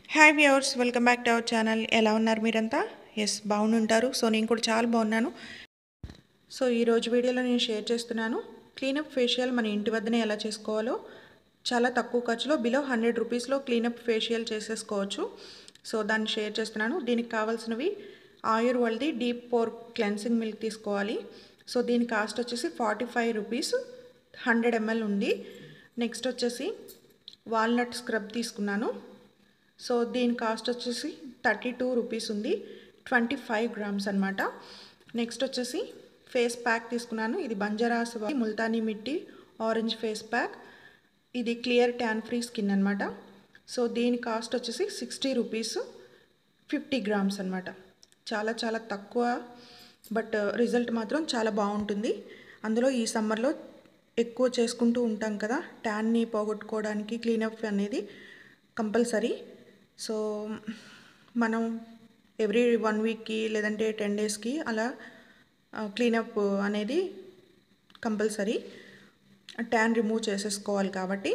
hi viewers welcome back to our channel ఎలా ఉన్నారు మీరంతా ఎస్ బాగుంటారు సో నేను కూడా చాలా బాగున్నాను సో ఈరోజు వీడియోలో నేను షేర్ చేస్తున్నాను క్లీనప్ ఫేషియల్ మన ఇంటి వద్దనే ఎలా చేసుకోవాలో చాలా తక్కువ ఖర్చులో బిలో హండ్రెడ్ రూపీస్లో క్లీనప్ ఫేషియల్ చేసేసుకోవచ్చు సో దాన్ని షేర్ చేస్తున్నాను దీనికి కావాల్సినవి ఆయుర్ వాళ్ళది డీప్ పోర్ క్లెన్సింగ్ మిల్క్ తీసుకోవాలి సో దీని కాస్ట్ వచ్చేసి forty five rupees hundred ML ఉంది నెక్స్ట్ వచ్చేసి వాల్నట్ స్క్రబ్ తీసుకున్నాను సో దీని కాస్ట్ వచ్చేసి థర్టీ టూ రూపీస్ ఉంది ట్వంటీ ఫైవ్ గ్రామ్స్ అనమాట నెక్స్ట్ వచ్చేసి ఫేస్ ప్యాక్ తీసుకున్నాను ఇది బంజారాస్ వా- multani mitti orange face pack ఇది క్లియర్ ట్యాన్ ఫ్రీ స్కిన్ అనమాట సో దీని కాస్ట్ వచ్చేసి సిక్స్టీ రూపీస్ ఫిఫ్టీ గ్రామ్స్ అనమాట చాలా చాలా తక్కువ బట్ రిజల్ట్ మాత్రం చాలా బాగుంటుంది అందులో ఈ సమ్మర్లో ఎక్కువ చేసుకుంటూ ఉంటాం కదా ట్యాన్ని పోగొట్టుకోవడానికి క్లీనప్ అనేది కంపల్సరీ సో మనం ఎవ్రీ వన్ వీక్కి లేదంటే టెన్ డేస్కి అలా క్లీనప్ అనేది కంపల్సరీ ట్యాన్ రిమూవ్ చేసేసుకోవాలి కాబట్టి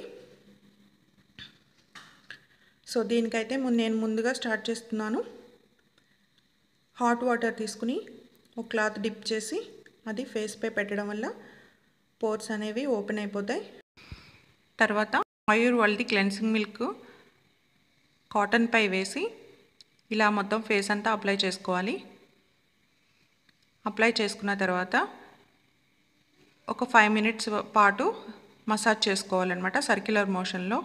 సో దీనికైతే ము- నేను ముందుగా స్టార్ట్ చేస్తున్నాను హాట్ వాటర్ తీసుకుని ఒక క్లాత్ డిప్ చేసి అది ఫేస్పై పెట్టడం వల్ల పోర్స్ అనేవి ఓపెన్ అయిపోతాయి తర్వాత ఆయుర్ వాళ్ళది క్లెన్సింగ్ మిల్క్ కాటన్ పై వేసి ఇలా మొత్తం ఫేస్ అంతా అప్లై చేసుకోవాలి అప్లై చేసుకున్న తర్వాత ఒక ఫైవ్ మినిట్స్ పాటు మసాజ్ చేసుకోవాలన్నమాట సర్క్యులర్ మోషన్లో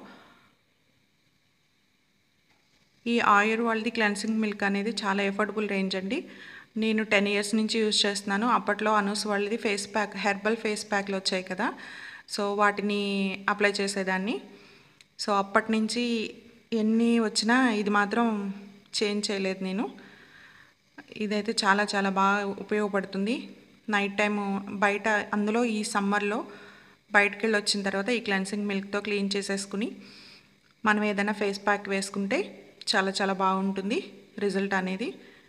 ఈ ఆయుర్ వాళ్ళది క్లెన్సింగ్ మిల్క్ అనేది చాలా ఎఫోర్డబుల్ రేంజ్ అండి నేను టెన్ ఇయర్స్ నుంచి యూజ్ చేస్తున్నాను అప్పట్లో అనూస్ వాళ్ళది ఫేస్ ప్యాక్ హెర్బల్ ఫేస్ ప్యాక్లు వచ్చాయి కదా సో వాటిని అప్లై చేసేదాన్ని సో అప్పటి నుంచి ఎన్ని వచ్చినా ఇది మాత్రం చేంజ్ చేయలేదు నేను ఇదైతే చాలా చాలా బాగా ఉపయోగపడుతుంది నైట్ టైం బయట అందులో ఈ సమ్మర్లో బయటకు వెళ్ళి వచ్చిన తర్వాత ఈ క్లెన్సింగ్ మిల్క్తో క్లీన్ చేసేసుకుని మనం ఏదైనా ఫేస్ ప్యాక్ వేసుకుంటే చాలా చాలా బాగుంటుంది రిజల్ట్ అనేది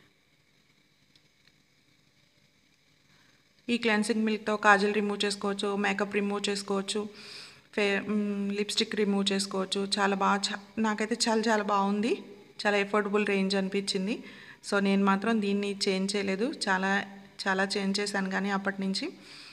ఈ క్లెన్సింగ్ మిల్క్తో కాజల్ రిమూవ్ చేసుకోవచ్చు మేకప్ రిమూవ్ చేసుకోవచ్చు ఫే లిప్స్టిక్ రిమూవ్ చేసుకోవచ్చు చాలా బాగా చా- నాకైతే చాలా చాలా బాగుంది చాలా ఎఫోర్డబుల్ రేంజ్ అనిపించింది సో నేను మాత్రం దీన్ని చేంజ్ చేయలేదు చాలా చాలా చేంజ్ చేశాను కానీ అప్పటి నుంచి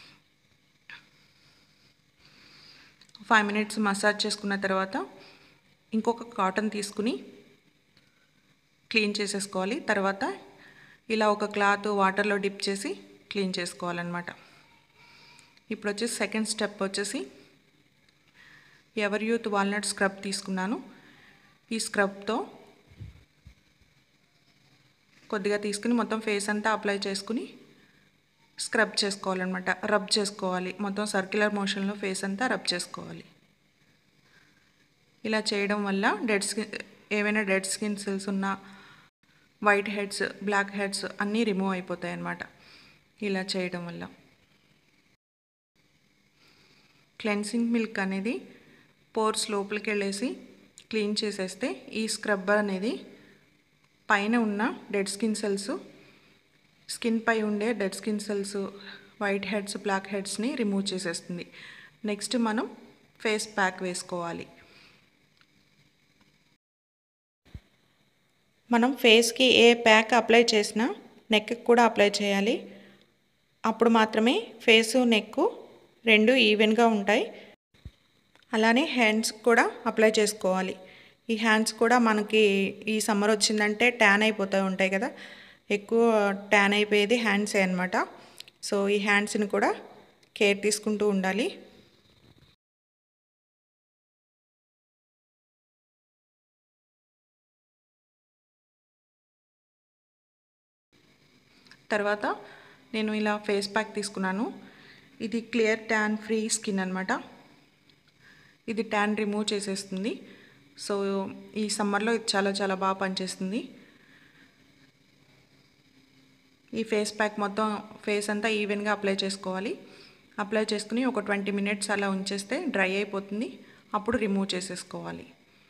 ఫైవ్ మినిట్స్ మసాజ్ చేసుకున్న తర్వాత ఇంకొక కాటన్ తీసుకుని క్లీన్ చేసేసుకోవాలి తర్వాత ఇలా ఒక క్లాత్ వాటర్లో డిప్ చేసి క్లీన్ చేసుకోవాలన్నమాట ఇప్పుడు వచ్చేసి సెకండ్ స్టెప్ వచ్చేసి ఎవర్ యూత్ వాల్నట్ స్క్రబ్ తీసుకున్నాను ఈ స్క్రబ్తో కొద్దిగా తీసుకుని మొత్తం ఫేస్ అంతా అప్లై చేసుకుని స్క్రబ్ చేసుకోవాలన్నమాట రబ్ చేసుకోవాలి మొత్తం సర్క్యులర్ మోషన్లో ఫేస్ అంతా రబ్ చేసుకోవాలి ఇలా చేయడం వల్ల డెడ్ స్కిన్ ఏవైనా డెడ్ స్కిన్ సెల్స్ ఉన్నా వైట్ హెడ్స్ బ్లాక్ హెడ్స్ అన్నీ రిమూవ్ అయిపోతాయి అన్నమాట ఇలా చేయడం వల్ల క్లెన్సింగ్ మిల్క్ అనేది పోర్స్ లోపలికి వెళ్ళేసి క్లీన్ చేసేస్తే ఈ స్క్రబ్బర్ అనేది పైన ఉన్న డెడ్ స్కిన్ సెల్స్ స్కిన్ పై ఉండే dead skin cells white heads black హెడ్స్ని రిమూవ్ చేసేస్తుంది నెక్స్ట్ మనం ఫేస్ ప్యాక్ వేసుకోవాలి మనం ఫేస్కి ఏ ప్యాక్ అప్లై చేసినా నెక్కి కూడా అప్లై చేయాలి అప్పుడు మాత్రమే ఫేసు నెక్ రెండు ఈవెన్గా ఉంటాయి అలానే హ్యాండ్స్ కూడా అప్లై చేసుకోవాలి ఈ హ్యాండ్స్ కూడా మనకి ఈ సమ్మర్ వచ్చిందంటే ట్యాన్ అయిపోతూ ఉంటాయి కదా ఎక్కువ ట్యాన్ అయిపోయేది హ్యాండ్సే అనమాట సో ఈ హ్యాండ్స్ని కూడా కేర్ తీసుకుంటూ ఉండాలి తర్వాత నేను ఇలా ఫేస్ ప్యాక్ తీసుకున్నాను ఇది క్లియర్ ట్యాన్ ఫ్రీ స్కిన్ అనమాట ఇది ట్యాన్ రిమూవ్ చేసేస్తుంది సో ఈ సమ్మర్లో ఇది చాలా చాలా బాగా పనిచేస్తుంది ఈ ఫేస్ ప్యాక్ మొత్తం ఫేస్ అంతా ఈవెన్గా అప్లై చేసుకోవాలి అప్లై చేసుకుని ఒక ట్వంటీ మినిట్స్ అలా ఉంచేస్తే డ్రై అయిపోతుంది అప్పుడు రిమూవ్ చేసేసుకోవాలి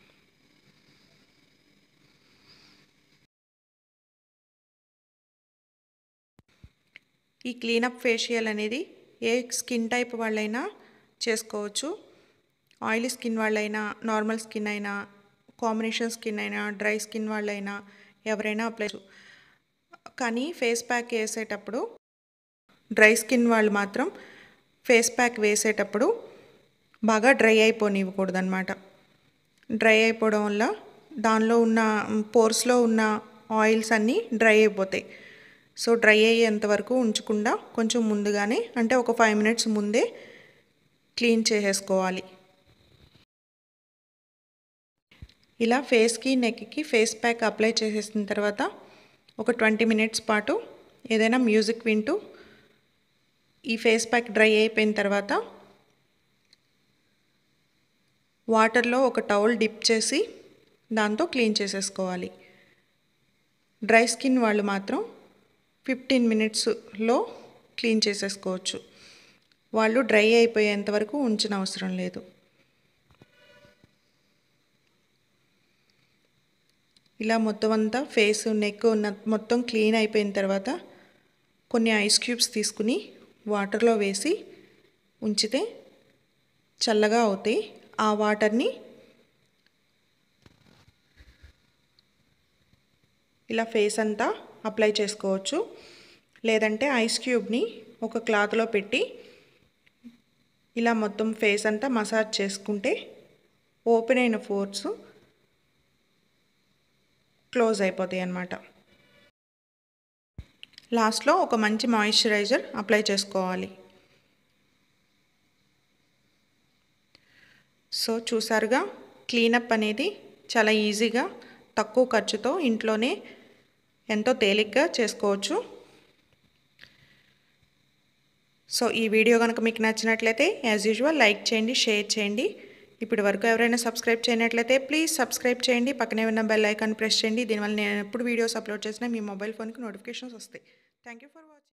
ఈ క్లీనప్ ఫేషియల్ అనేది ఏ స్కిన్ టైప్ వాళ్ళైనా చేసుకోవచ్చు ఆయిలీ స్కిన్ వాళ్ళైనా నార్మల్ స్కిన్ అయినా కాంబినేషన్ స్కిన్ అయినా డ్రై స్కిన్ వాళ్ళైనా ఎవరైనా అప్లై కానీ ఫేస్ ప్యాక్ వేసేటప్పుడు డ్రై స్కిన్ వాళ్ళు మాత్రం ఫేస్ ప్యాక్ వేసేటప్పుడు బాగా డ్రై అయిపోనివ్వకూడదు అనమాట డ్రై అయిపోవడం వల్ల దానిలో ఉన్న పోర్స్లో ఉన్న ఆయిల్స్ అన్నీ డ్రై అయిపోతాయి సో డ్రై అయ్యేంత వరకు ఉంచకుండా కొంచెం ముందుగానే అంటే ఒక ఫైవ్ మినిట్స్ ముందే క్లీన్ చేసేసుకోవాలి ఇలా ఫేస్కి నెక్కి ఫేస్ ప్యాక్ అప్లై చేసేసిన తర్వాత ఒక ట్వంటీ మినిట్స్ పాటు ఏదైనా మ్యూజిక్ వింటూ ఈ ఫేస్ ప్యాక్ డ్రై అయిపోయిన తర్వాత వాటర్లో ఒక టవల్ డిప్ చేసి దాంతో క్లీన్ చేసేసుకోవాలి డ్రై స్కిన్ వాళ్ళు మాత్రం ఫిఫ్టీన్ మినిట్స్లో క్లీన్ చేసేసుకోవచ్చు వాళ్ళు డ్రై అయిపోయేంత వరకు ఉంచిన అవసరం లేదు ఇలా మొత్తం అంతా ఫేస్ నెక్ ఉన్న మొత్తం క్లీన్ అయిపోయిన తర్వాత కొన్ని ఐస్ క్యూబ్స్ తీసుకుని వాటర్లో వేసి ఉంచితే చల్లగా అవుతాయి ఆ వాటర్ని ఇలా ఫేస్ అంతా అప్లై చేసుకోవచ్చు లేదంటే ఐస్ క్యూబ్ని ఒక క్లాత్లో పెట్టి ఇలా మొత్తం ఫేస్ అంతా మసాజ్ చేసుకుంటే ఓపెన్ అయిన ఫోర్స్ క్లోజ్ అయిపోతాయి అన్నమాట లాస్ట్లో ఒక మంచి మాయిశ్చరైజర్ అప్లై చేసుకోవాలి సో చూసారుగా క్లీనప్ అనేది చాలా ఈజీగా తక్కువ ఖర్చుతో ఇంట్లోనే ఎంతో తేలిగ్గా చేసుకోవచ్చు సో ఈ వీడియో కనుక మీకు నచ్చినట్లయితే యాజ్ యూజువల్ లైక్ చేయండి షేర్ చేయండి ఇప్పటి వరకు ఎవరైనా సబ్స్క్రైబ్ చేయనట్లయితే ప్లీజ్ సబ్స్క్రైబ్ చేయండి పక్కనే ఉన్న బెల్ ఐకాన్ ప్రెస్ చేయండి దీనివల్ల నేను ఎప్పుడు వీడియోస్ అప్లోడ్ చేసినా మీ మొబైల్ ఫోన్కి నోటిఫికేషన్స్ వస్తాయి థ్యాంక్ యూ ఫర్ వాచింగ్